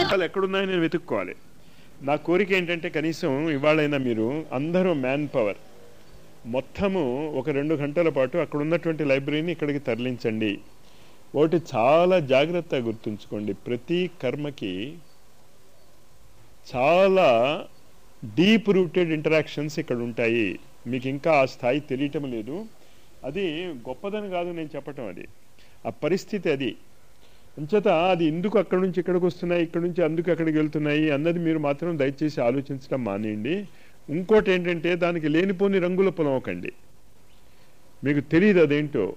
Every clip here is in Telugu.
పుస్తకాలు ఎక్కడున్నాయో నేను వెతుక్కోవాలి నా కోరిక ఏంటంటే కనీసం ఇవాళైనా మీరు అందరూ మ్యాన్ పవర్ మొత్తము ఒక రెండు గంటల పాటు అక్కడ ఉన్నటువంటి లైబ్రరీని ఇక్కడికి తరలించండి ఒకటి చాలా జాగ్రత్తగా గుర్తుంచుకోండి ప్రతి కర్మకి చాలా డీప్ రూటెడ్ ఇంటరాక్షన్స్ ఇక్కడ ఉంటాయి మీకు ఇంకా ఆ స్థాయి తెలియటం లేదు అది గొప్పదని కాదు నేను చెప్పటం అది ఆ పరిస్థితి అది అంచేత అది ఎందుకు అక్కడి నుంచి ఇక్కడికి వస్తున్నాయి ఇక్కడ నుంచి అందుకు అక్కడికి వెళ్తున్నాయి అన్నది మీరు మాత్రం దయచేసి ఆలోచించడం మానేయండి ఇంకోటి ఏంటంటే దానికి లేనిపోని రంగుల పొలవకండి మీకు తెలియదు అదేంటో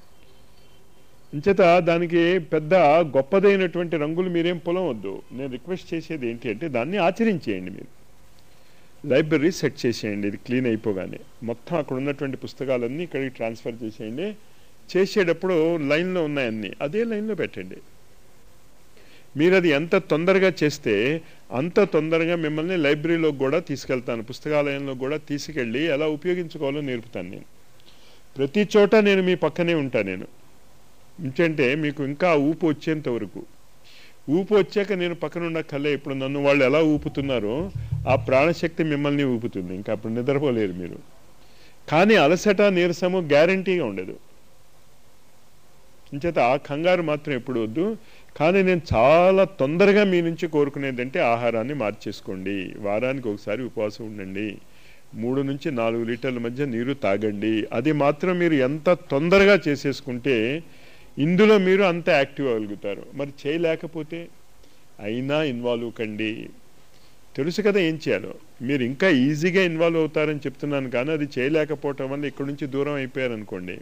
అంచేత దానికి పెద్ద గొప్పదైనటువంటి రంగులు మీరేం పొలవద్దు నేను రిక్వెస్ట్ చేసేది ఏంటి అంటే దాన్ని ఆచరించేయండి మీరు లైబ్రరీ సెట్ చేసేయండి ఇది క్లీన్ అయిపోగానే మొత్తం అక్కడ ఉన్నటువంటి పుస్తకాలన్నీ ఇక్కడికి ట్రాన్స్ఫర్ చేసేయండి చేసేటప్పుడు లైన్లో ఉన్నాయన్నీ అదే లైన్లో పెట్టండి మీరు అది ఎంత తొందరగా చేస్తే అంత తొందరగా మిమ్మల్ని లైబ్రరీలోకి కూడా తీసుకెళ్తాను పుస్తకాలయంలో కూడా తీసుకెళ్ళి ఎలా ఉపయోగించుకోవాలో నేర్పుతాను నేను ప్రతి చోట నేను మీ పక్కనే ఉంటాను నేను ఎందుకంటే మీకు ఇంకా ఊపు వచ్చేంత వరకు ఊపు వచ్చాక నేను పక్కన ఉండక్కర్లే ఇప్పుడు నన్ను వాళ్ళు ఎలా ఊపుతున్నారో ఆ ప్రాణశక్తి మిమ్మల్ని ఊపుతుంది ఇంకా అప్పుడు నిద్రపోలేరు మీరు కానీ అలసట నీరసము గ్యారంటీగా ఉండదు ఇంచేత ఆ కంగారు మాత్రం ఎప్పుడు వద్దు కానీ నేను చాలా తొందరగా మీ నుంచి కోరుకునేది అంటే ఆహారాన్ని మార్చేసుకోండి వారానికి ఒకసారి ఉపవాసం ఉండండి మూడు నుంచి నాలుగు లీటర్ల మధ్య నీరు తాగండి అది మాత్రం మీరు ఎంత తొందరగా చేసేసుకుంటే ఇందులో మీరు అంత యాక్టివ్ అవ్వగలుగుతారు మరి చేయలేకపోతే అయినా ఇన్వాల్వ్ కండి తెలుసు కదా ఏం చేయాలో మీరు ఇంకా ఈజీగా ఇన్వాల్వ్ అవుతారని చెప్తున్నాను కానీ అది చేయలేకపోవటం వల్ల ఇక్కడి నుంచి దూరం అయిపోయారనుకోండి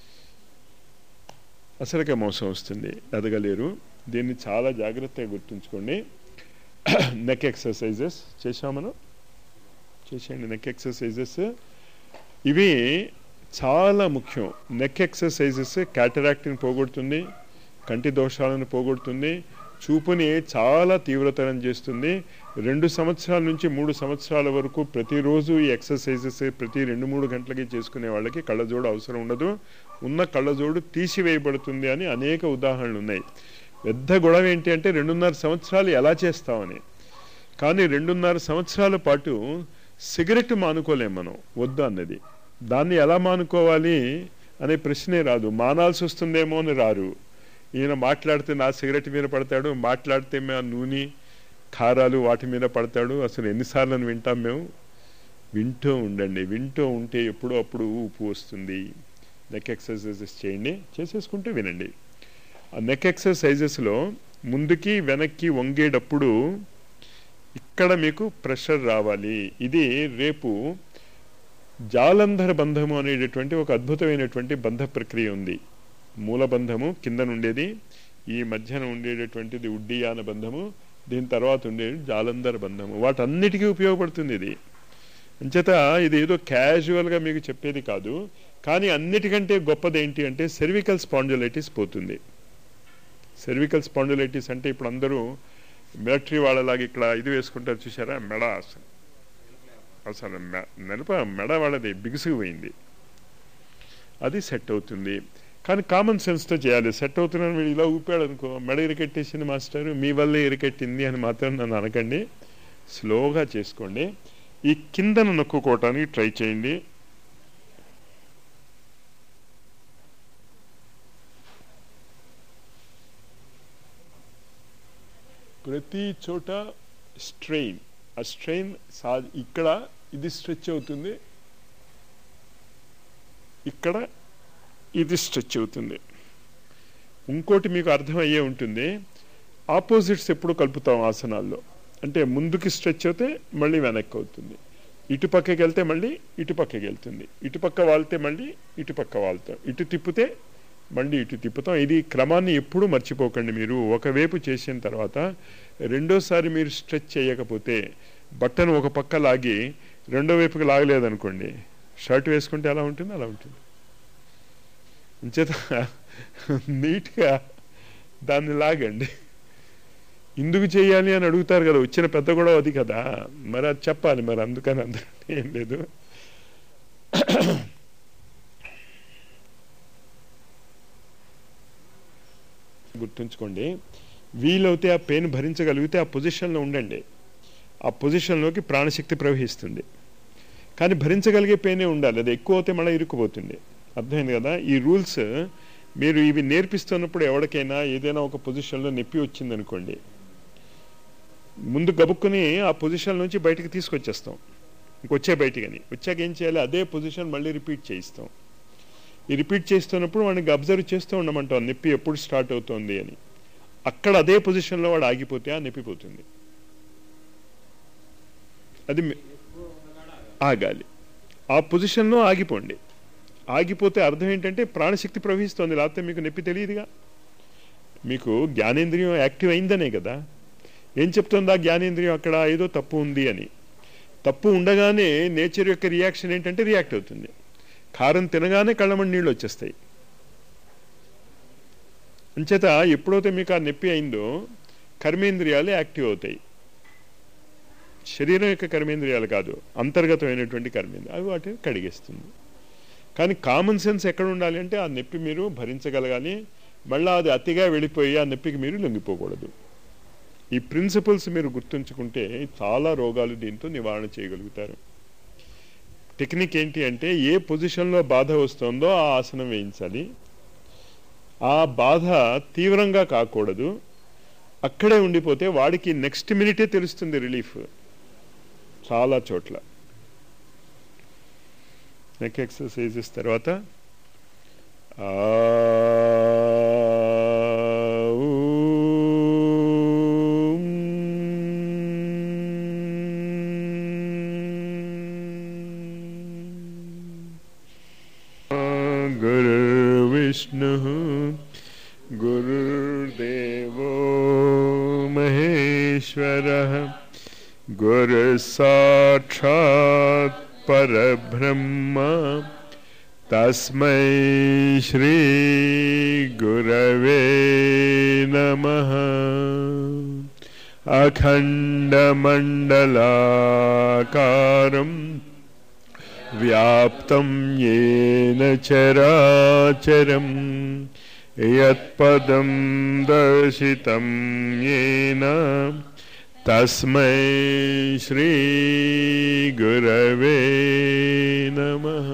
అసలుకే మోసం వస్తుంది ఎదగలేరు దీన్ని చాలా జాగ్రత్తగా గుర్తుంచుకోండి నెక్ ఎక్సర్సైజెస్ చేసాం మనం చేసేయండి నెక్ ఎక్సర్సైజెస్ ఇవి చాలా ముఖ్యం నెక్ ఎక్సర్సైజెస్ క్యాటరాక్ట్ని పోగొడుతుంది కంటి దోషాలను పోగొడుతుంది చూపుని చాలా తీవ్రతరం చేస్తుంది రెండు సంవత్సరాల నుంచి మూడు సంవత్సరాల వరకు ప్రతిరోజు ఈ ఎక్సర్సైజెస్ ప్రతి రెండు మూడు గంటలకి చేసుకునే వాళ్ళకి కళ్ళజోడు అవసరం ఉండదు ఉన్న కళ్ళజోడు తీసివేయబడుతుంది అని అనేక ఉదాహరణలు ఉన్నాయి పెద్ద గొడవ ఏంటి అంటే రెండున్నర సంవత్సరాలు ఎలా చేస్తామని కానీ రెండున్నర సంవత్సరాల పాటు సిగరెట్ మానుకోలేం మనం వద్దు అన్నది దాన్ని ఎలా మానుకోవాలి అనే ప్రశ్నే రాదు మానాల్సి వస్తుందేమో అని రారు ఈయన మాట్లాడితే నా సిగరెట్ మీద పడతాడు మాట్లాడితే మేము నూనె కారాలు వాటి మీద పడతాడు అసలు ఎన్నిసార్లు వింటాం మేము వింటూ ఉండండి వింటూ ఉంటే ఎప్పుడో అప్పుడు ఊపు వస్తుంది నెక్ ఎక్సర్సైజెస్ చేయండి చేసేసుకుంటే వినండి ఆ నెక్ ఎక్సర్సైజెస్లో ముందుకి వెనక్కి వంగేటప్పుడు ఇక్కడ మీకు ప్రెషర్ రావాలి ఇది రేపు జాలంధర బంధము అనేటటువంటి ఒక అద్భుతమైనటువంటి బంధ ప్రక్రియ ఉంది మూలబంధము కింద ఉండేది ఈ మధ్యన ఉండేటటువంటిది ఉడ్డీయాన బంధము దీని తర్వాత ఉండేది జాలంధర బంధము వాటన్నిటికీ ఉపయోగపడుతుంది ఇది అంచేత ఇది ఏదో క్యాజువల్గా మీకు చెప్పేది కాదు కానీ అన్నిటికంటే గొప్పది ఏంటి అంటే సెర్వికల్ స్పాండిలైటిస్ పోతుంది సెర్వికల్ స్పాండిలైటిస్ అంటే ఇప్పుడు అందరూ మిలిటరీ వాళ్ళలాగా ఇక్కడ ఇది వేసుకుంటారు చూసారా మెడ అసలు అసలు నలుప మెడ వాళ్ళది బిగుసుకుపోయింది అది సెట్ అవుతుంది కానీ కామన్ సెన్స్తో చేయాలి సెట్ అవుతున్నాను వీడు ఇలా ఊపాడు అనుకో మెడ ఇరికెట్టేసింది మాస్టర్ మీ వల్లే ఇరికెట్టింది అని మాత్రం నన్ను అనకండి స్లోగా చేసుకోండి ఈ కిందను నొక్కుకోవటానికి ట్రై చేయండి ప్రతి చోట స్ట్రెయిన్ ఆ స్ట్రెయిన్ సా ఇక్కడ ఇది స్ట్రెచ్ అవుతుంది ఇక్కడ ఇది స్ట్రెచ్ అవుతుంది ఇంకోటి మీకు అర్థమయ్యే ఉంటుంది ఆపోజిట్స్ ఎప్పుడు కలుపుతాం ఆసనాల్లో అంటే ముందుకి స్ట్రెచ్ అవుతే మళ్ళీ వెనక్కి అవుతుంది ఇటు పక్కకి వెళ్తే మళ్ళీ ఇటు పక్కకి వెళ్తుంది ఇటు పక్క వాళ్తే మళ్ళీ ఇటు పక్క వాళ్తాం ఇటు తిప్పితే మళ్ళీ ఇటు తిప్పుతాం ఇది క్రమాన్ని ఎప్పుడూ మర్చిపోకండి మీరు ఒకవైపు చేసిన తర్వాత రెండోసారి మీరు స్ట్రెచ్ చేయకపోతే బట్టను ఒక పక్క లాగి రెండో వైపుకి లాగలేదనుకోండి షర్ట్ వేసుకుంటే ఎలా ఉంటుంది అలా ఉంటుంది అంచేత నీట్గా దాన్ని లాగండి ఎందుకు చేయాలి అని అడుగుతారు కదా వచ్చిన పెద్ద గొడవ అది కదా మరి అది చెప్పాలి మరి అందుకని అందుకని ఏం లేదు గుర్తుంచుకోండి వీలవుతే ఆ పెయిన్ భరించగలిగితే ఆ పొజిషన్లో ఉండండి ఆ పొజిషన్లోకి ప్రాణశక్తి ప్రవహిస్తుంది కానీ భరించగలిగే పెయినే ఉండాలి అది ఎక్కువ అవుతే మళ్ళీ ఇరుక్కుపోతుంది అర్థమైంది కదా ఈ రూల్స్ మీరు ఇవి నేర్పిస్తున్నప్పుడు ఎవరికైనా ఏదైనా ఒక పొజిషన్లో నొప్పి వచ్చిందనుకోండి ముందు గబుక్కుని ఆ పొజిషన్ నుంచి బయటకు తీసుకొచ్చేస్తాం ఇంకొచ్చే బయటికని వచ్చాక ఏం చేయాలి అదే పొజిషన్ మళ్ళీ రిపీట్ చేయిస్తాం ఈ రిపీట్ చేస్తున్నప్పుడు వాడికి అబ్జర్వ్ చేస్తూ ఉండమంటాం నొప్పి ఎప్పుడు స్టార్ట్ అవుతోంది అని అక్కడ అదే పొజిషన్లో వాడు ఆగిపోతే ఆ నొప్పి పోతుంది అది మీ- ఆగాలి ఆ పొజిషన్లో ఆగిపోండి ఆగిపోతే అర్థం ఏంటంటే ప్రాణశక్తి ప్రవహిస్తోంది లేకపోతే మీకు నొప్పి తెలియదుగా మీకు జ్ఞానేంద్రియం యాక్టివ్ అయిందనే కదా ఏం చెప్తుంది ఆ జ్ఞానేంద్రియం అక్కడ ఏదో తప్పు ఉంది అని తప్పు ఉండగానే నేచర్ యొక్క రియాక్షన్ ఏంటంటే రియాక్ట్ అవుతుంది కారం తినగానే కళ్ళమని నీళ్ళు వచ్చేస్తాయి అంచేత ఎప్పుడైతే మీకు ఆ నొప్పి అయిందో కర్మేంద్రియాలు యాక్టివ్ అవుతాయి శరీరం యొక్క కర్మేంద్రియాలు కాదు అంతర్గతమైనటువంటి కర్మేంద్రియాలు అవి వాటిని కడిగేస్తుంది కానీ కామన్ సెన్స్ ఎక్కడ ఉండాలి అంటే ఆ నొప్పి మీరు భరించగలగాలి మళ్ళీ అది అతిగా వెళ్ళిపోయి ఆ నొప్పికి మీరు లొంగిపోకూడదు ఈ ప్రిన్సిపల్స్ మీరు గుర్తుంచుకుంటే చాలా రోగాలు దీంతో నివారణ చేయగలుగుతారు టెక్నిక్ ఏంటి అంటే ఏ పొజిషన్లో బాధ వస్తుందో ఆ ఆసనం వేయించాలి ఆ బాధ తీవ్రంగా కాకూడదు అక్కడే ఉండిపోతే వాడికి నెక్స్ట్ మినిటే తెలుస్తుంది రిలీఫ్ చాలా చోట్ల నెక్ ఎక్సర్సైజెస్ తర్వాత ఆ, गुरुर्विष्णुः गुरुर्देवो महेश्वरः गुरुसाक्षात् परब्रह्म तस्मै श्रीगुरवे नमः अखण्डमण्डलाकारम् व्याप्तं येन चराचरं यत्पदं दर्शितं येन तस्मै श्रीगुरवे नमः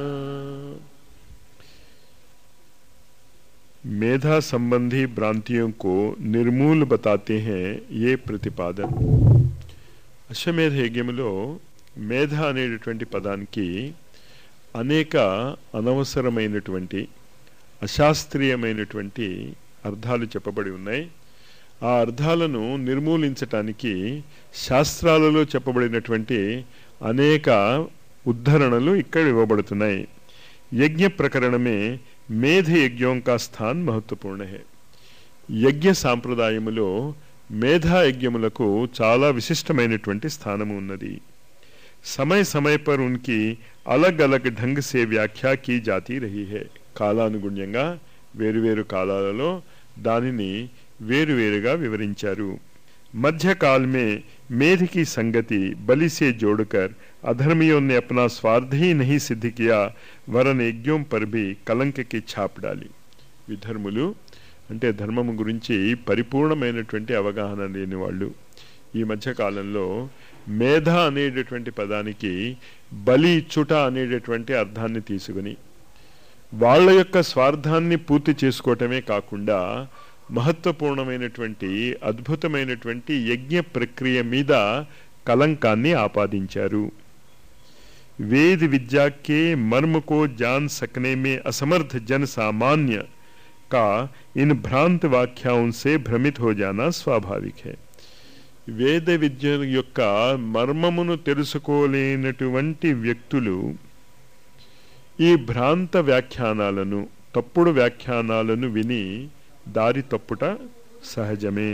मेधा संबंधी भ्रांतियों को निर्मूल बताते हैं ये प्रतिपादन అశ్వమేధ యజ్ఞములో మేధ అనేటటువంటి పదానికి అనేక అనవసరమైనటువంటి అశాస్త్రీయమైనటువంటి అర్థాలు చెప్పబడి ఉన్నాయి ఆ అర్థాలను నిర్మూలించటానికి శాస్త్రాలలో చెప్పబడినటువంటి అనేక ఉద్ధరణలు ఇక్కడ ఇవ్వబడుతున్నాయి యజ్ఞ ప్రకరణమే మేధ యజ్ఞం కా స్థాన్ మహత్వపూర్ణ హే యజ్ఞ సాంప్రదాయములో మేధా యజ్ఞములకు చాలా విశిష్టమైనటువంటి స్థానము ఉన్నది समय समय पर उनकी अलग अलग ढंग से व्याख्या की जाती रही है కాలానుగుణ్యంగా వేరువేరు కాలాలలో దానిని వేరువేరుగా వివరించారు मध्यकाल में मेध की संगति बलि से जोड़कर अधर्मियों ने अपना स्वार्थ ही नहीं सिद्ध किया वरन यज्ञों पर भी कलंक की छाप डाली విధర్ములు అంటే ధర్మము గురించి పరిపూర్ణమైనటువంటి అవగాహన లేని వాళ్ళు ఈ మధ్య కాలంలో మేధ అనేటటువంటి పదానికి బలి చుట అనేటటువంటి అర్థాన్ని తీసుకుని వాళ్ళ యొక్క స్వార్థాన్ని పూర్తి చేసుకోవటమే కాకుండా మహత్వపూర్ణమైనటువంటి అద్భుతమైనటువంటి యజ్ఞ ప్రక్రియ మీద కలంకాన్ని ఆపాదించారు वेद विद्या के मर्म को जान सकने में असमर्थ जन सामान्य का इन भ्रांत वाक्याओं से भ्रमित हो जाना स्वाभाविक है వేద విద్య యొక్క మర్మమును తెలుసుకోలేనటువంటి వ్యక్తులు ఈ భ్రాంత వ్యాఖ్యానాలను తప్పుడు వ్యాఖ్యానాలను విని దారి తప్పుట సహజమే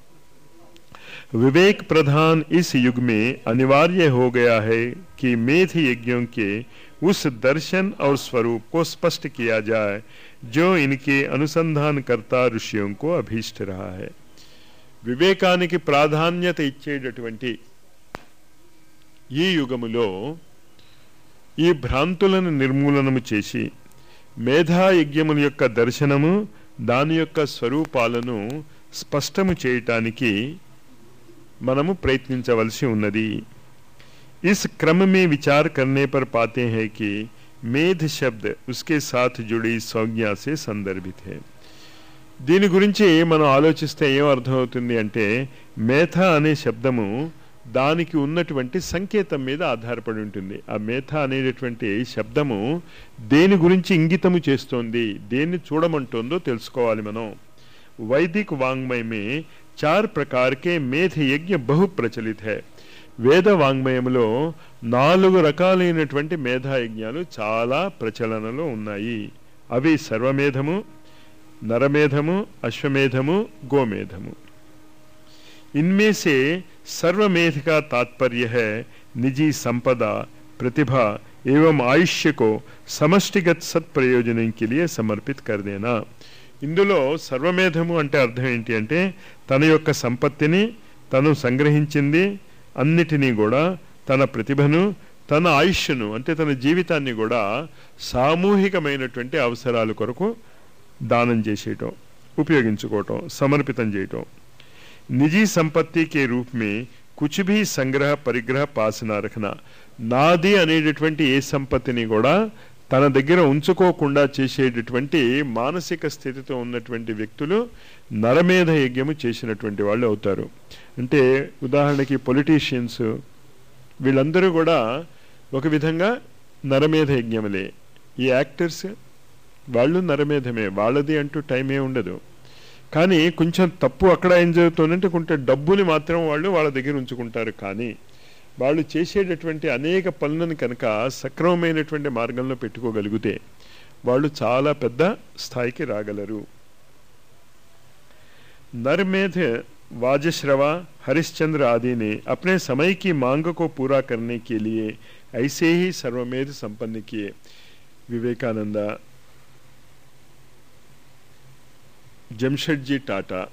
विवेक प्रधान इस युग में अनिवार्य हो गया है कि मेध यज्ञों के उस दर्शन और स्वरूप को स्पष्ट किया जाए जो इनके अनुसंधानकर्ता ఋషిयों को अभीष्ट रहा है వివేకానికి ప్రాధాన్యత ఇచ్చేటటువంటి ఈ యుగములో ఈ భ్రాంతులను నిర్మూలనము చేసి మేధా యజ్ఞముల యొక్క దర్శనము దాని యొక్క స్వరూపాలను స్పష్టము చేయటానికి మనము ప్రయత్నించవలసి ఉన్నది इस क्रम में विचार करने पर पाते हैं कि मेध शब्द उसके साथ जुड़ी संज्ञा से संदर्भित है దీని గురించి మనం ఆలోచిస్తే ఏం అర్థమవుతుంది అంటే మేథ అనే శబ్దము దానికి ఉన్నటువంటి సంకేతం మీద ఆధారపడి ఉంటుంది ఆ మేథ అనేటటువంటి శబ్దము దేని గురించి ఇంగితము చేస్తోంది దేన్ని చూడమంటుందో తెలుసుకోవాలి మనం వైదిక్ వాంగ్మయ మే చార్ ప్రకార్ కే మేధ యజ్ఞ బహు ప్రచలిత है వేద వాంగ్మయంలో నాలుగు రకాలైనటువంటి మేధాయజ్ఞాలు చాలా ప్రచలనలో ఉన్నాయి అవి సర్వమేధము నరమేధము అశ్వమేధము గోమేధము इनमें से सर्वमेध का तात्पर्य है निजी संपदा प्रतिभा एवं आयुष्य को समष्टिगत सत्प्रयोजन के लिए समर्पित कर देना ఇందులో సర్వమేధము అంటే అర్థం ఏంటి అంటే తన యొక్క సంపత్తిని తను సంగ్రహించింది అన్నిటినీ కూడా తన ప్రతిభను తన ఆయుష్ను అంటే తన జీవితాన్ని కూడా సామూహికమైనటువంటి అవసరాల కొరకు దానం చేసేయటం ఉపయోగించుకోవటం సమర్పితం చేయటం నిజీ సంపత్తి కే రూప్ మే కుచ్ భీ సంగ్రహ పరిగ్రహ పాసన రఖన నాది అనేటటువంటి ఏ సంపత్తిని కూడా తన దగ్గర ఉంచుకోకుండా చేసేటటువంటి మానసిక స్థితితో ఉన్నటువంటి వ్యక్తులు నరమేధ యజ్ఞము చేసినటువంటి వాళ్ళు అవుతారు అంటే ఉదాహరణకి పొలిటీషియన్స్ వీళ్ళందరూ కూడా ఒక విధంగా నరమేధ యజ్ఞములే ఈ యాక్టర్స్ వాళ్ళు నరమేధమే వాళ్ళది అంటూ టైం ఏ ఉండదు కానీ కొంచెం తప్పు అక్కడ ఏం జరుగుతుందంటే కొంత డబ్బుని మాత్రం వాళ్ళు వాళ్ళ దగ్గర ఉంచుకుంటారు కానీ వాళ్ళు చేసేటటువంటి అనేక పనులను కనుక సక్రమమైనటువంటి మార్గంలో పెట్టుకోగలిగితే వాళ్ళు చాలా పెద్ద స్థాయికి రాగలరు नरमेध वाजश्रवा हरिश्चंद्र आदि ने अपने समय की मांग को पूरा करने के लिए ऐसे ही सर्वमेध संपन्न किए विवेकानंद జంషెడ్జీ టాటా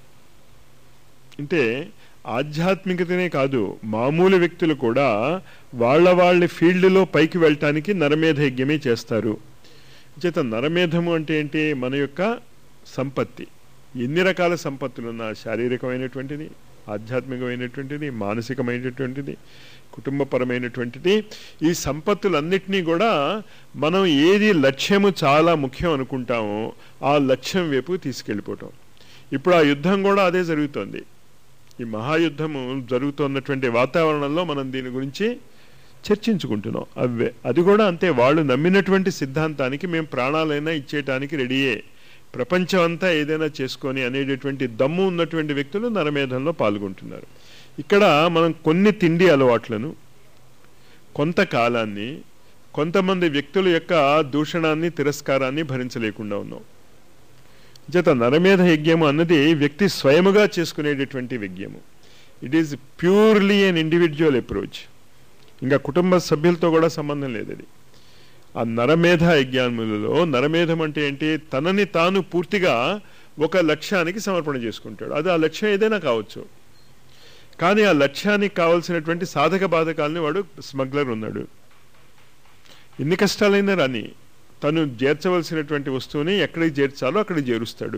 అంటే ఆధ్యాత్మికతనే కాదు మామూలు వ్యక్తులు కూడా వాళ్ళ వాళ్ళ ఫీల్డ్లో పైకి వెళ్ళటానికి నరమేధ యజ్ఞమే చేస్తారు చేత నరమేధము అంటే ఏంటి మన యొక్క సంపత్తి ఎన్ని రకాల సంపత్తులున్నా శారీరకమైనటువంటిది ఆధ్యాత్మికమైనటువంటిది మానసికమైనటువంటిది కుటుంబపరమైనటువంటిది ఈ సంపత్తులన్నిటినీ కూడా మనం ఏది లక్ష్యము చాలా ముఖ్యం అనుకుంటామో ఆ లక్ష్యం వైపు తీసుకెళ్ళిపోవటం ఇప్పుడు ఆ యుద్ధం కూడా అదే జరుగుతోంది ఈ మహాయుద్ధము జరుగుతున్నటువంటి వాతావరణంలో మనం దీని గురించి చర్చించుకుంటున్నాం అవే అది కూడా అంతే వాళ్ళు నమ్మినటువంటి సిద్ధాంతానికి మేము ప్రాణాలైనా ఇచ్చేయటానికి రెడీయే ప్రపంచం అంతా ఏదైనా చేసుకొని అనేటటువంటి దమ్ము ఉన్నటువంటి వ్యక్తులు నరమేధంలో పాల్గొంటున్నారు ఇక్కడ మనం కొన్ని తిండి అలవాట్లను కొంతకాలాన్ని కొంతమంది వ్యక్తుల యొక్క దూషణాన్ని తిరస్కారాన్ని భరించలేకుండా ఉన్నాం జత నరమేధ యజ్ఞము అన్నది వ్యక్తి స్వయముగా చేసుకునేటటువంటి యజ్ఞము it is purely an individual approach ఇంకా కుటుంబ సభ్యులతో కూడా సంబంధం లేదు అది ఆ నరమేధ యజ్ఞాములలో నరమేధం అంటే ఏంటి తనని తాను పూర్తిగా ఒక లక్ష్యానికి సమర్పణ చేసుకుంటాడు అది ఆ లక్ష్యం ఏదైనా కావచ్చు కానీ ఆ లక్ష్యానికి కావలసినటువంటి సాధక బాధకాలని వాడు స్మగ్లర్ ఉన్నాడు ఎన్ని కష్టాలైనా రాని తను చేర్చవలసినటువంటి వస్తువుని ఎక్కడికి చేర్చాలో అక్కడికి చేరుస్తాడు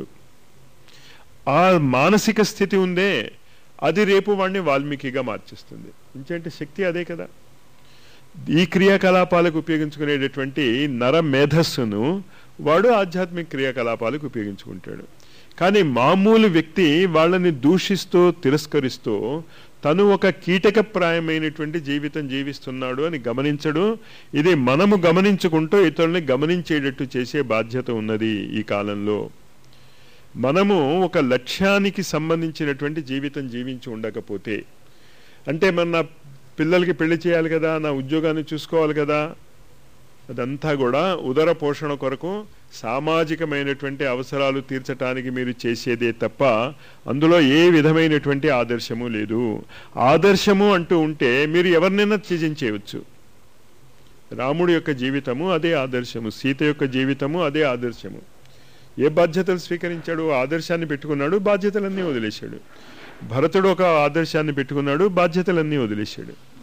ఆ మానసిక స్థితి ఉందే అది రేపు వాడిని వాల్మీకిగా మార్చేస్తుంది ఇంకేంటి శక్తి అదే కదా ఈ క్రియాకలాపాలకు ఉపయోగించుకునేటటువంటి నర మేధస్సును వాడు ఆధ్యాత్మిక క్రియాకలాపాలకు ఉపయోగించుకుంటాడు కానీ మామూలు వ్యక్తి వాళ్ళని దూషిస్తూ తిరస్కరిస్తూ తను ఒక కీటకప్రాయమైనటువంటి జీవితం జీవిస్తున్నాడు అని గమనించడు ఇది మనము గమనించుకుంటూ ఇతరుల్ని గమనించేటట్టు చేసే బాధ్యత ఉన్నది ఈ కాలంలో మనము ఒక లక్ష్యానికి సంబంధించినటువంటి జీవితం జీవించి ఉండకపోతే అంటే మన నా పిల్లలకి పెళ్లి చేయాలి కదా నా ఉద్యోగాన్ని చూసుకోవాలి కదా అదంతా కూడా ఉదర పోషణ కొరకు సామాజికమైనటువంటి అవసరాలు తీర్చడానికి మీరు చేసేదే తప్ప అందులో ఏ విధమైనటువంటి ఆదర్శము లేదు ఆదర్శము అంటూ ఉంటే మీరు ఎవరినైనా త్యజించేయవచ్చు రాముడి యొక్క జీవితము అదే ఆదర్శము సీత యొక్క జీవితము అదే ఆదర్శము ఏ బాధ్యతలు స్వీకరించాడు ఆదర్శాన్ని పెట్టుకున్నాడు బాధ్యతలన్నీ వదిలేశాడు భరతుడు ఒక ఆదర్శాన్ని పెట్టుకున్నాడు బాధ్యతలన్నీ వదిలేశాడు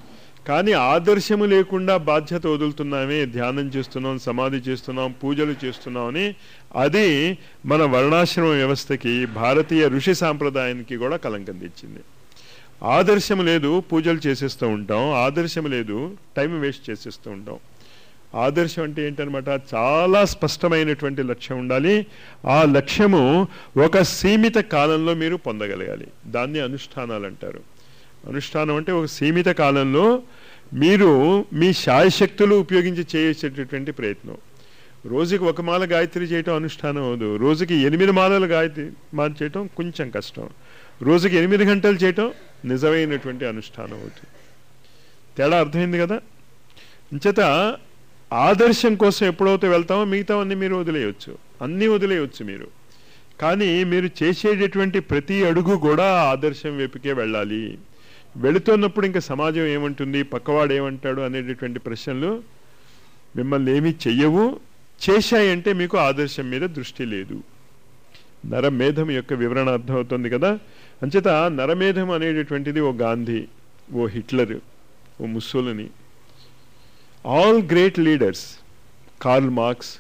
కానీ ఆదర్శము లేకుండా బాధ్యత వదులుతున్నామే ధ్యానం చేస్తున్నాం సమాధి చేస్తున్నాం పూజలు చేస్తున్నాం అని అది మన వర్ణాశ్రమ వ్యవస్థకి భారతీయ ఋషి సాంప్రదాయానికి కూడా కలంకం తెచ్చింది ఆదర్శం లేదు పూజలు చేసేస్తూ ఉంటాం ఆదర్శం లేదు టైం వేస్ట్ చేసేస్తూ ఉంటాం ఆదర్శం అంటే ఏంటనమాట చాలా స్పష్టమైనటువంటి లక్ష్యం ఉండాలి ఆ లక్ష్యము ఒక సీమిత కాలంలో మీరు పొందగలగాలి దాన్ని అనుష్ఠానాలు అంటారు అనుష్ఠానం అంటే ఒక సీమిత కాలంలో మీరు మీ శాయశక్తులు ఉపయోగించి చేసేటటువంటి ప్రయత్నం రోజుకి ఒక మాల గాయత్రి చేయటం అనుష్ఠానం అవదు రోజుకి ఎనిమిది మాలలు గాయత్రి మాల చేయటం కొంచెం కష్టం రోజుకి ఎనిమిది గంటలు చేయటం నిజమైనటువంటి అనుష్ఠానం అవుతుంది తేడా అర్థమైంది కదా అంచేత ఆదర్శం కోసం ఎప్పుడైతే వెళ్తామో మిగతావన్నీ మీరు వదిలేయచ్చు అన్నీ వదిలేయచ్చు మీరు కానీ మీరు చేసేటటువంటి ప్రతి అడుగు కూడా ఆదర్శం వైపుకే వెళ్ళాలి వెళుతున్నప్పుడు ఇంకా సమాజం ఏమంటుంది పక్కవాడు ఏమంటాడు అనేటటువంటి ప్రశ్నలు మిమ్మల్ని ఏమీ చెయ్యవు చేశాయంటే మీకు ఆదర్శం మీద దృష్టి లేదు నరమేధం యొక్క వివరణ అర్థమవుతుంది కదా అంచేత నరమేధం అనేటటువంటిది ఓ గాంధీ ఓ హిట్లర్ ఓ Mussolini all great leaders Karl Marx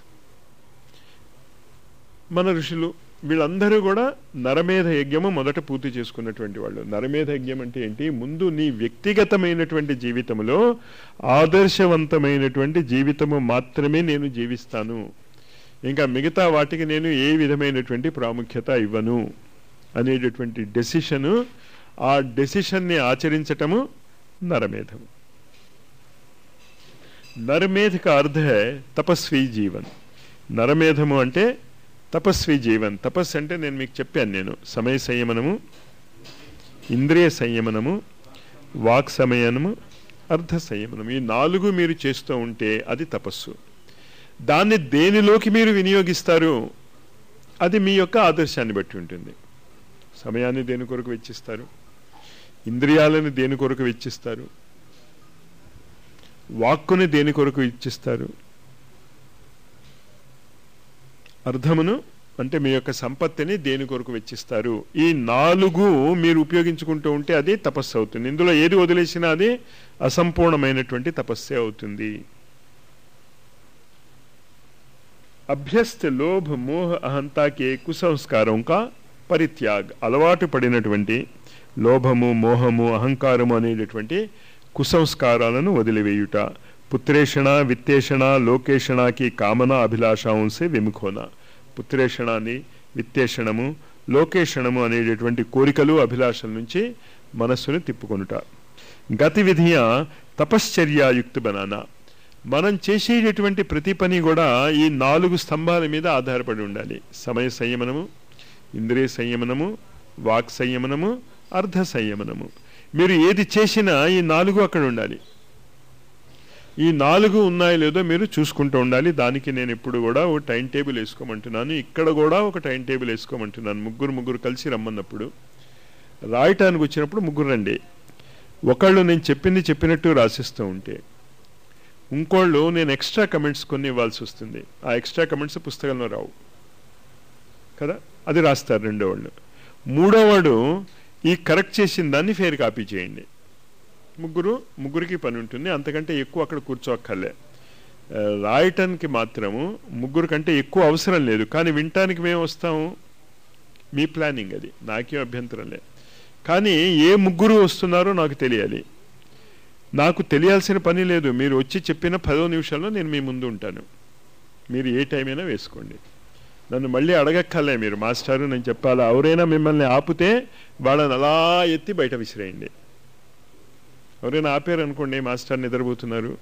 మన ఋషులు వీళ్ళందరూ కూడా నరమేధ యజ్ఞము మొదట పూర్తి చేసుకున్నటువంటి వాళ్ళు నరమేధ యజ్ఞం అంటే ఏంటి ముందు నీ వ్యక్తిగతమైనటువంటి జీవితంలో ఆదర్శవంతమైనటువంటి జీవితము మాత్రమే నేను జీవిస్తాను ఇంకా మిగతా వాటికి నేను ఏ విధమైనటువంటి ప్రాముఖ్యత ఇవ్వను అనేటటువంటి డెసిషను ఆ డెసిషన్ని ఆచరించటము నరమేధము నరమేధ का अर्थ है తపస్వి జీవన్ నరమేధము అంటే తపస్వి జీవన్ తపస్సు అంటే నేను మీకు చెప్పాను నేను సమయ సంయమనము ఇంద్రియ సంయమనము వాక్ సంయమనము అర్ధ సంయమనం ఈ నాలుగు మీరు చేస్తూ ఉంటే అది తపస్సు దాన్ని దేనిలోకి మీరు వినియోగిస్తారు అది మీ యొక్క ఆదర్శాన్ని బట్టి ఉంటుంది సమయాన్ని దేని కొరకు వెచ్చిస్తారు ఇంద్రియాలను దేని కొరకు వెచ్చిస్తారు వాక్కుని దేని కొరకు ఇచ్చిస్తారు అర్థమును అంటే మీ యొక్క సంపత్తిని దేని కొరకు వెచ్చిస్తారు ఈ నాలుగు మీరు ఉపయోగించుకుంటూ ఉంటే అది తపస్సు అవుతుంది ఇందులో ఏది వదిలేసినా అది అసంపూర్ణమైనటువంటి తపస్సే అవుతుంది అభ్యస్త లోభ మోహ అహంతాకే కుసంస్కారం కా పరిత్యాగ్ అలవాటు పడినటువంటి లోభము మోహము అహంకారము అనేటటువంటి కుసంస్కారాలను వదిలివేయుట పుత్రేషణ విత్తేషణ లోకేషణకి కామన అభిలాషాంసే విముఖోన పుత్రేషణాన్ని విత్తేషణము లోకేషణము అనేటటువంటి కోరికలు అభిలాషల నుంచి మనస్సును తిప్పుకొనుట గతి విధియ తపశ్చర్యాయుక్త బనానా మనం చేసేటటువంటి ప్రతి పని కూడా ఈ నాలుగు స్తంభాల మీద ఆధారపడి ఉండాలి సమయ సంయమనము ఇంద్రియ సంయమనము వాక్ సంయమనము అర్ధ సంయమనము మీరు ఏది చేసినా ఈ నాలుగు అక్కడ ఉండాలి ఈ నాలుగు ఉన్నాయో లేదో మీరు చూసుకుంటూ ఉండాలి దానికి నేను ఇప్పుడు కూడా ఒక టైం టేబుల్ వేసుకోమంటున్నాను ఇక్కడ కూడా ఒక టైం టేబుల్ వేసుకోమంటున్నాను ముగ్గురు ముగ్గురు కలిసి రమ్మన్నప్పుడు రాయటానికి వచ్చినప్పుడు ముగ్గురు రండి ఒకళ్ళు నేను చెప్పింది చెప్పినట్టు రాసిస్తూ ఉంటే ఇంకోళ్ళు నేను ఎక్స్ట్రా కమెంట్స్ కొన్ని ఇవ్వాల్సి వస్తుంది ఆ ఎక్స్ట్రా కమెంట్స్ పుస్తకంలో రావు కదా అది రాస్తారు రెండో వాళ్ళు మూడో వాడు ఈ కరెక్ట్ చేసిన దాన్ని ఫేర్ కాపీ చేయండి ముగ్గురు ముగ్గురికి పని ఉంటుంది అంతకంటే ఎక్కువ అక్కడ కూర్చోక్కర్లే రాయటానికి మాత్రము ముగ్గురు కంటే ఎక్కువ అవసరం లేదు కానీ వినటానికి మేము వస్తాము మీ ప్లానింగ్ అది నాకేం అభ్యంతరం లేదు కానీ ఏ ముగ్గురు వస్తున్నారో నాకు తెలియాలి నాకు తెలియాల్సిన పని లేదు మీరు వచ్చి చెప్పిన పదో నిమిషాల్లో నేను మీ ముందు ఉంటాను మీరు ఏ టైం అయినా వేసుకోండి నన్ను మళ్ళీ అడగక్కర్లే మీరు మాస్టారు నేను చెప్పాలా ఎవరైనా మిమ్మల్ని ఆపితే వాళ్ళని అలా ఎత్తి బయట విసిరేయండి ఎవరైనా ఆపారు అనుకోండి మాస్టర్ నిద్రపోతున్నారు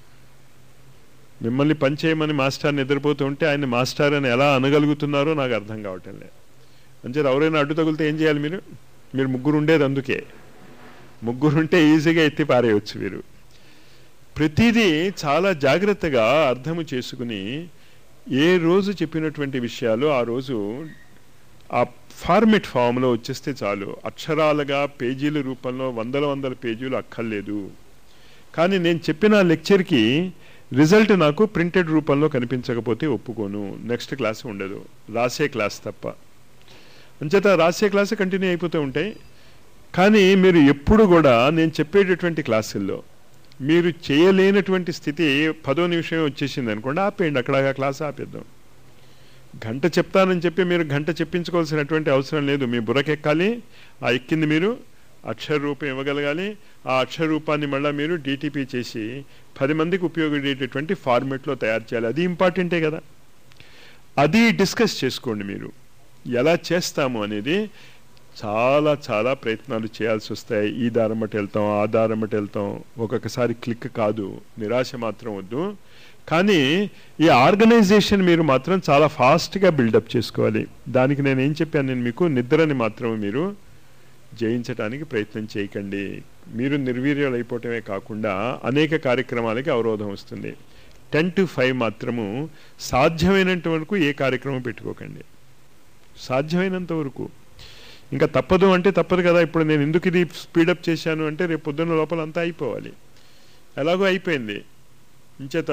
మిమ్మల్ని పని చేయమని మాస్టర్ నిద్రపోతూ ఉంటే ఆయన మాస్టర్ అని ఎలా అనగలుగుతున్నారో నాకు అర్థం కావటం లేదు అంచేది ఎవరైనా అడ్డు తగిలితే ఏం చేయాలి మీరు మీరు ముగ్గురు ఉండేది అందుకే ముగ్గురుంటే ఈజీగా ఎత్తి పారేయవచ్చు మీరు ప్రతిదీ చాలా జాగ్రత్తగా అర్థము చేసుకుని ఏ రోజు చెప్పినటువంటి విషయాలు ఆ రోజు ఆ ఫార్మెట్ ఫామ్లో వచ్చేస్తే చాలు అక్షరాలుగా పేజీల రూపంలో వందల వందల పేజీలు అక్కర్లేదు కానీ నేను చెప్పిన లెక్చర్కి రిజల్ట్ నాకు ప్రింటెడ్ రూపంలో కనిపించకపోతే ఒప్పుకోను నెక్స్ట్ క్లాస్ ఉండదు రాసే క్లాస్ తప్ప అంచేత రాసే క్లాస్ కంటిన్యూ అయిపోతూ ఉంటాయి కానీ మీరు ఎప్పుడు కూడా నేను చెప్పేటటువంటి క్లాసుల్లో మీరు చేయలేనటువంటి స్థితి పదో నిమిషమే వచ్చేసింది అనుకోండి ఆపేయండి అక్కడ క్లాస్ ఆపేద్దాం గంట చెప్తానని చెప్పి మీరు గంట చెప్పించుకోవాల్సినటువంటి అవసరం లేదు మీ బుర్రకెక్కాలి ఆ ఎక్కింది మీరు అక్షర రూపం ఇవ్వగలగాలి ఆ అక్షర రూపాన్ని మళ్ళీ మీరు డిటిపి చేసి పది మందికి ఉపయోగపడేటటువంటి ఫార్మెట్లో తయారు చేయాలి అది ఇంపార్టెంటే కదా అది డిస్కస్ చేసుకోండి మీరు ఎలా చేస్తాము అనేది చాలా చాలా ప్రయత్నాలు చేయాల్సి వస్తాయి ఈ దారమ్మటి వెళ్తాం ఆ దారమ్మటి వెళ్తాం ఒక్కొక్కసారి క్లిక్ కాదు నిరాశ మాత్రం వద్దు కానీ ఈ ఆర్గనైజేషన్ మీరు మాత్రం చాలా ఫాస్ట్గా బిల్డప్ చేసుకోవాలి దానికి నేను ఏం చెప్పాను నేను మీకు నిద్రని మాత్రం మీరు జయించడానికి ప్రయత్నం చేయకండి మీరు నిర్వీర్యాలు అయిపోవటమే కాకుండా అనేక కార్యక్రమాలకి అవరోధం వస్తుంది టెన్ టు ఫైవ్ మాత్రము సాధ్యమైనంత వరకు ఏ కార్యక్రమం పెట్టుకోకండి సాధ్యమైనంత వరకు ఇంకా తప్పదు అంటే తప్పదు కదా ఇప్పుడు నేను ఎందుకు ఇది స్పీడప్ చేశాను అంటే రేపు పొద్దున్న లోపల అంతా అయిపోవాలి ఎలాగో అయిపోయింది ఇంచేత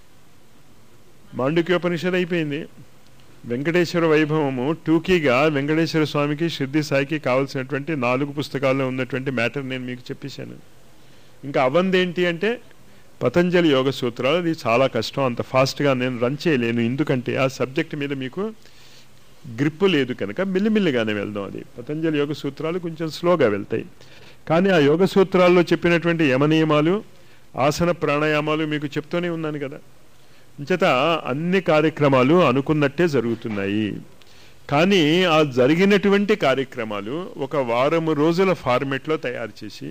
మాండుక్యోపనిషద్ అయిపోయింది వెంకటేశ్వర వైభవము టూకీగా వెంకటేశ్వర స్వామికి సిద్ధి సాయికి కావాల్సినటువంటి నాలుగు పుస్తకాల్లో ఉన్నటువంటి మ్యాటర్ నేను మీకు చెప్పేశాను ఇంకా అవందేంటి అంటే పతంజలి యోగ సూత్రాలు అది చాలా కష్టం అంత ఫాస్ట్గా నేను రన్ చేయలేను ఎందుకంటే ఆ సబ్జెక్ట్ మీద మీకు గ్రిప్ లేదు కనుక మిల్లిమిల్లిగానే వెళ్దాం అది పతంజలి యోగ సూత్రాలు కొంచెం స్లోగా వెళ్తాయి కానీ ఆ యోగ సూత్రాల్లో చెప్పినటువంటి యమనియమాలు ఆసన ప్రాణాయామాలు మీకు చెప్తూనే ఉన్నాను కదా అంచేత అన్ని కార్యక్రమాలు అనుకున్నట్టే జరుగుతున్నాయి కానీ ఆ జరిగినటువంటి కార్యక్రమాలు ఒక వారము రోజుల ఫార్మెట్లో తయారు చేసి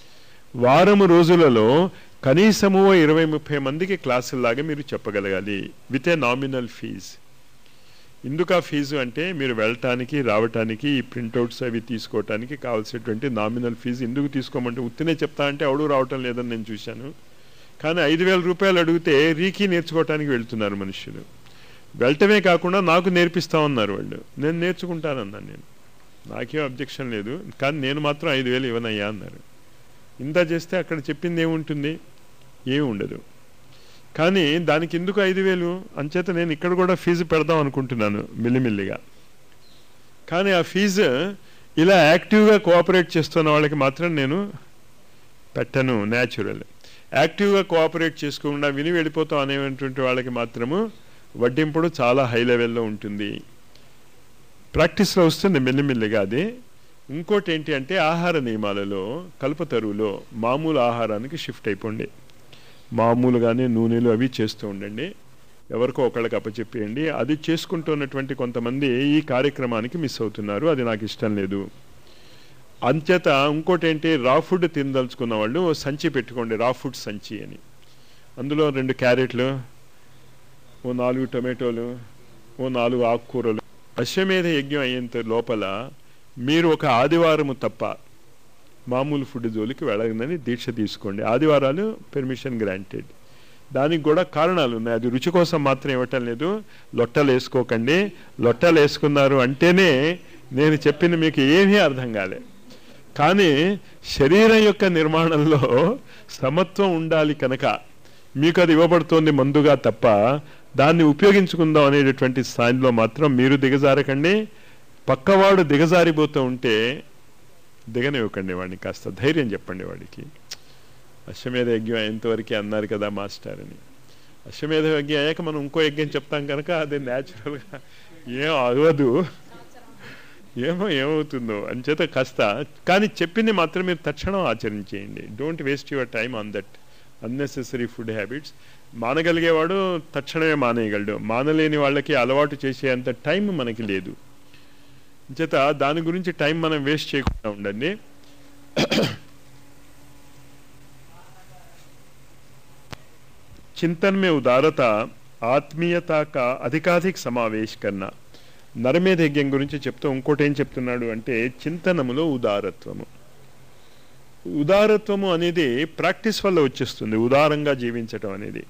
వారము రోజులలో కనీసము ఇరవై ముప్పై మందికి క్లాసుల్లాగా మీరు చెప్పగలగాలి విత్ ఏ నామినల్ ఫీజ్ ఎందుకు ఆ ఫీజు అంటే మీరు వెళ్ళటానికి రావటానికి ఈ ప్రింట్అవుట్స్ అవి తీసుకోవటానికి కావాల్సినటువంటి నామినల్ ఫీజు ఎందుకు తీసుకోమంటే ఉత్తినే చెప్తా అంటే ఎవడు రావటం లేదని నేను చూశాను కానీ ఐదు వేల రూపాయలు అడిగితే రీకి నేర్చుకోవటానికి వెళ్తున్నారు మనుషులు వెళ్ళటమే కాకుండా నాకు నేర్పిస్తామన్నారు వాళ్ళు నేను నేర్చుకుంటానన్నాను నేను నాకేం అబ్జెక్షన్ లేదు కానీ నేను మాత్రం ఐదు వేలు ఇవ్వనయ్యా అన్నారు ఇంత చేస్తే అక్కడ చెప్పింది ఏముంటుంది ఏమి ఉండదు కానీ దానికి ఎందుకు ఐదు వేలు అంచేత నేను ఇక్కడ కూడా ఫీజు పెడదాం అనుకుంటున్నాను మిల్లిమిల్లిగా కానీ ఆ ఫీజు ఇలా యాక్టివ్గా కోఆపరేట్ చేస్తున్న వాళ్ళకి మాత్రం నేను పెట్టను న్యాచురల్ యాక్టివ్గా కోఆపరేట్ చేసుకోకుండా విని వెళ్ళిపోతాం అనేటువంటి వాళ్ళకి మాత్రము వడ్డింపుడు చాలా హై లెవెల్లో ఉంటుంది ప్రాక్టీస్లో వస్తుంది మెల్లిమెల్లిగా అది ఇంకోటి ఏంటి అంటే ఆహార నియమాలలో కల్పతరువులో మామూలు ఆహారానికి షిఫ్ట్ అయిపోండి మామూలుగానే నూనెలు అవి చేస్తూ ఉండండి ఎవరికో ఒకళ్ళకి అప్పచెప్పేయండి అది చేసుకుంటున్నటువంటి కొంతమంది ఈ కార్యక్రమానికి మిస్ అవుతున్నారు అది నాకు ఇష్టం లేదు అంచేత ఇంకోటి ఏంటి రా ఫుడ్ తినదలుచుకున్న వాళ్ళు ఓ సంచి పెట్టుకోండి రా ఫుడ్ సంచి అని అందులో రెండు క్యారెట్లు ఓ నాలుగు టొమాటోలు ఓ నాలుగు ఆకుకూరలు అశ్వమేధ యజ్ఞం అయ్యేంత లోపల మీరు ఒక ఆదివారము తప్ప మామూలు ఫుడ్ జోలికి వెళ్ళగదని దీక్ష తీసుకోండి ఆదివారాలు పెర్మిషన్ గ్రాంటెడ్ దానికి కూడా కారణాలు ఉన్నాయి అది రుచి కోసం మాత్రం ఇవ్వటం లేదు లొట్టలు వేసుకోకండి లొట్టలు వేసుకున్నారు అంటేనే నేను చెప్పింది మీకు ఏమీ అర్థం కాలే కానీ శరీరం యొక్క నిర్మాణంలో సమత్వం ఉండాలి కనుక మీకు అది ఇవ్వబడుతోంది మందుగా తప్ప దాన్ని ఉపయోగించుకుందాం అనేటటువంటి స్థాయిలో మాత్రం మీరు దిగజారకండి పక్కవాడు దిగజారిపోతూ ఉంటే దిగనివ్వకండి వాడిని కాస్త ధైర్యం చెప్పండి వాడికి అశ్వమేధ యజ్ఞం అయ్యేంతవరకే అన్నారు కదా మాస్టర్ అని అశ్వమేధ యజ్ఞం అయ్యాక మనం ఇంకో యజ్ఞం చెప్తాం కనుక అది న్యాచురల్గా ఏం అవ్వదు ఏమో ఏమవుతుందో అంచేత కాస్త కానీ చెప్పింది మాత్రం మీరు తక్షణం ఆచరించేయండి don't waste your time on that unnecessary food habits మానగలిగేవాడు తక్షణమే మానేయగలడు మానలేని వాళ్ళకి అలవాటు చేసేంత టైం మనకి లేదు చేత దాని గురించి టైం మనం వేస్ట్ చేయకుండా ఉండండి चिंतन में उदारता ఆత్మీయత కా అధికాధిక సమావేశ్ కన్నా నరమేధ యజ్ఞం గురించి చెప్తూ ఇంకోటి ఏం చెప్తున్నాడు అంటే చింతనములో ఉదారత్వము ఉదారత్వము అనేది ప్రాక్టీస్ వల్ల వచ్చేస్తుంది ఉదారంగా జీవించటం అనేది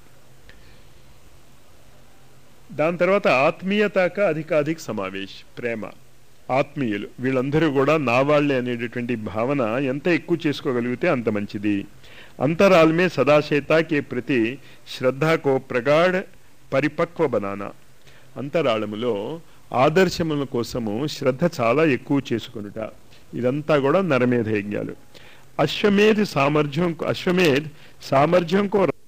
దాని తర్వాత ఆత్మీయతాక అధికాధిక సమావేశ్ ప్రేమ ఆత్మీయులు వీళ్ళందరూ కూడా నా వాళ్ళే అనేటటువంటి భావన ఎంత ఎక్కువ చేసుకోగలిగితే అంత మంచిది अंतराल में सदाशेता के प्रति श्रद्धा को प्रगाढ़ పరిపక్వ బనానా అంతరాళములో ఆదర్శముల కోసము శ్రద్ధ చాలా ఎక్కువ చేసుకొనుట ఇదంతా కూడా నరమేధ యజ్ఞాలు अश्वमेध सामर्थ्यों को अश्वमेध सामर्थ्यों को